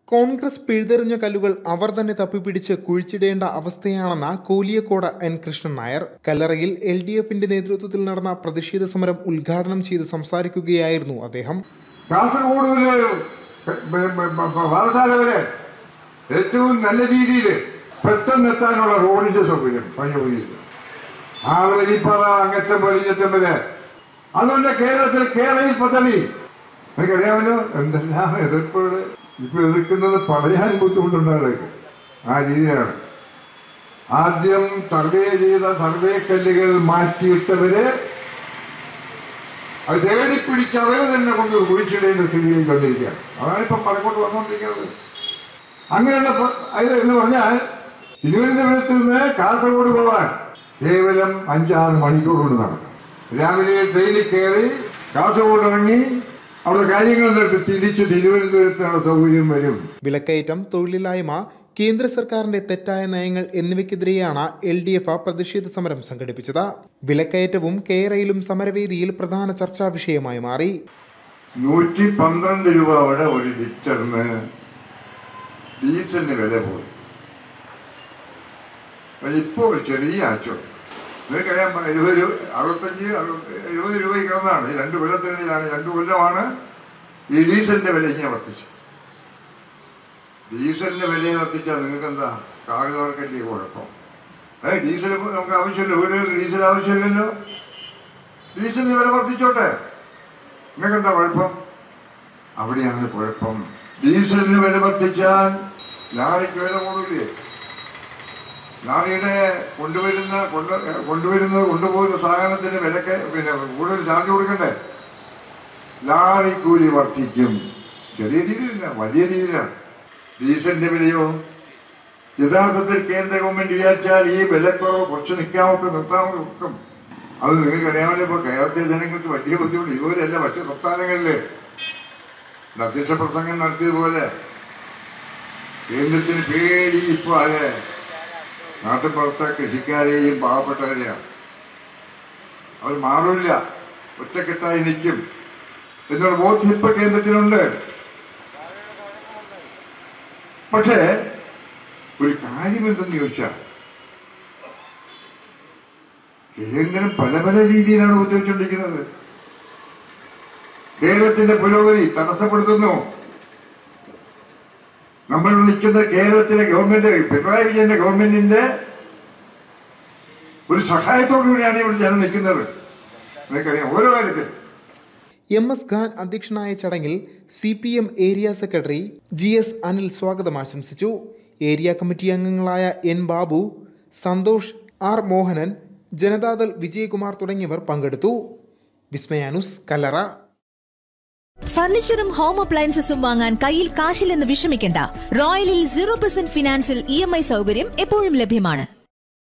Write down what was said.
കോൺഗ്രസ് പിഴുതെറിഞ്ഞ കല്ലുകൾ അവർ തന്നെ തപ്പിപ്പിടിച്ച് കുഴിച്ചിടേണ്ട അവസ്ഥയാണെന്ന കോലിയക്കോട് എൻ കൃഷ്ണൻ നായർ കല്ലറയിൽ എൽ ഡി എഫിന്റെ നേതൃത്വത്തിൽ നടന്ന പ്രതിഷേധ സമരം ഉദ്ഘാടനം ചെയ്ത് സംസാരിക്കുകയായിരുന്നു അദ്ദേഹം കാസർഗോഡ് മുതൽ പാറശാല വരെ ഏറ്റവും നല്ല രീതിയിൽ പെട്ടെന്ന് എത്താനുള്ള റോഡിന്റെ സൗകര്യം പണിയൊരുക്കി ആറ് വലിപ്പാത അങ്ങറ്റം വലിഞ്ഞറ്റം വരെ അതുകൊണ്ട് കേരളത്തിൽ കേരളയിൽ പദ്ധതി എനിക്കറിയാമല്ലോ എന്തെല്ലാം എതിർപ്പുകൾ ഇപ്പൊ എതിർക്കുന്നത് പറയാൻ ബുദ്ധിമുട്ടുണ്ടാകും ആ രീതിയിലാണ് ആദ്യം സർവേ ചെയ്ത സർവേ കല്ലുകൾ മാറ്റിയിട്ടവര് അത് തേടി പിടിച്ച് അവരെ തന്നെ കൊണ്ട് കുഴിച്ചിടേണ്ട സ്ഥിതിയിലേക്ക് വന്നിരിക്കുകയാണ് അതാണ് ഇപ്പം പലക്കോട്ട് വന്നുകൊണ്ടിരിക്കുന്നത് അങ്ങനെയുള്ള പ- അത് എന്ന് പറഞ്ഞാൽ തിരുവനന്തപുരത്ത് നിന്ന് കാസർഗോഡ് പോകാൻ കേവലം അഞ്ചാറ് മണിക്കൂർ കൊണ്ട് നടക്കും രാവിലെ ട്രെയിനിൽ കയറി കാസർഗോഡ് ഇറങ്ങി അവിടെ കാര്യങ്ങൾ നിർത്തി തിരിച്ച് തിരുവനന്തപുരത്തിനുള്ള സൗകര്യം വരും വിലക്കയറ്റം തൊഴിലില്ലായ്മ കേന്ദ്ര സർക്കാരിന്റെ തെറ്റായ നയങ്ങൾ എന്നിവയ്ക്കെതിരെയാണ് എൽ ഡി എഫ് പ്രതിഷേധ സമരം സംഘടിപ്പിച്ചത് വിലക്കയറ്റവും കേരളയിലും സമരവേദിയിൽ പ്രധാന ചർച്ചാ വിഷയമായി മാറി നൂറ്റി പന്ത്രണ്ട് രൂപ വരെ ഒരു ലിറ്ററിന് ഡീസലിന് വില പോയി പക്ഷെ ഇപ്പോൾ ഒരു ചെറിയ ആച്ചോ നിങ്ങൾക്കറിയാം എഴുപത് രൂപ അറുപത്തഞ്ച് അറുപത് എഴുപത് രൂപയ്ക്ക് കിടന്നാണ് ഈ രണ്ട് കൊല്ലത്തിനിടയിലാണ് രണ്ട് കൊല്ലമാണ് ഈ ഡീസലിന്റെ വില ഇങ്ങനെ വർദ്ധിച്ചത് ഡീസലിന്റെ വില വർദ്ധിച്ചാൽ നിങ്ങൾക്ക് എന്താ കാറുകാർക്കല്ലേ കുഴപ്പം ഏ ഡീസൽ നമുക്ക് ആവശ്യമില്ല വീടുകളിൽ ഡീസൽ ആവശ്യമില്ലല്ലോ ഡീസലിന് വില വർദ്ധിച്ചോട്ടെ നിങ്ങൾക്ക് എന്താ കുഴപ്പം അവിടെയാണ് കുഴപ്പം ഡീസലിന് വില വർദ്ധിച്ചാൽ ലാറിക്ക് വില കൂടില്ലേ ലാറിയുടെ കൊണ്ടുവരുന്ന കൊണ്ട് കൊണ്ടുവരുന്നത് കൊണ്ടുപോകുന്ന സാധനത്തിന് വിലക്ക് പിന്നെ കൂടുതൽ ചാർജ് കൊടുക്കണ്ടേ ലാറി കൂലി വർദ്ധിക്കും ചെറിയ രീതിയിലില്ല വലിയ രീതിയിലാണ് ഡീസലിന്റെ വിലയോ യഥാർത്ഥത്തിൽ കേന്ദ്ര ഗവൺമെന്റ് വിചാരിച്ചാൽ ഈ വിലക്കുറവ് കുറച്ച് നിൽക്കാമൊക്കെ നിർത്താമോ വെക്കും അത് നിങ്ങൾക്ക് അറിയാമല്ലോ ഇപ്പൊ കേരളത്തിലെ ജനങ്ങൾക്ക് വലിയ ബുദ്ധിമുട്ട് ഇതുപോലെയല്ല മറ്റു സംസ്ഥാനങ്ങളില് അധ്യക്ഷ പ്രസംഗം നടത്തിയതുപോലെ കേന്ദ്രത്തിന് പേടി ഇപ്പൊ ആരെ നാട്ടുപുറത്തെ കൃഷിക്കാരെയും പാവപ്പെട്ടവരെയാണ് അവർ മാറില്ല ഒറ്റക്കെട്ടായി നിൽക്കും എന്നുള്ള ബോധ്യം ഇപ്പൊ കേന്ദ്രത്തിനുണ്ട് പക്ഷേ ഒരു കാര്യം എന്തെന്ന് ചോദിച്ചാൽ കേന്ദ്രം പല പല രീതിയിലാണ് ഉദ്ദേശിച്ചുകൊണ്ടിരിക്കുന്നത് കേരളത്തിന്റെ പുരോഗതി തടസ്സപ്പെടുത്തുന്നു നമ്മൾ നിൽക്കുന്ന കേരളത്തിലെ ഗവൺമെന്റ് പിണറായി വിജയന്റെ ഗവൺമെന്റിന്റെ ഒരു സഹായത്തോടു കൂടിയാണ് ഇവിടെ ജനം നിൽക്കുന്നത് നിങ്ങൾക്കറിയാം ഓരോ കാര്യത്തിൽ എം എസ് ഖാൻ അധ്യക്ഷനായ ചടങ്ങിൽ C P M area secretary G S Anil സ്വാഗതം ആശംസിച്ചു ഏരിയ കമ്മിറ്റി അംഗങ്ങളായ എൻ ബാബു സന്തോഷ് ആർ മോഹനൻ ജനതാദൾ വിജയകുമാർ തുടങ്ങിയവർ പങ്കെടുത്തു വിസ്മയാനുസ് കല്ലറ ഫർണിച്ചറും ഹോം അപ്ലയൻസസും വാങ്ങാൻ കയ്യിൽ കാശില്ലെന്ന് വിഷമിക്കേണ്ട റോയലിൽ സീറോ പെർസെന്റ് ഫിനാൻസിൽ ഇ എം ഐ സൗകര്യം എപ്പോഴും ലഭ്യമാണ്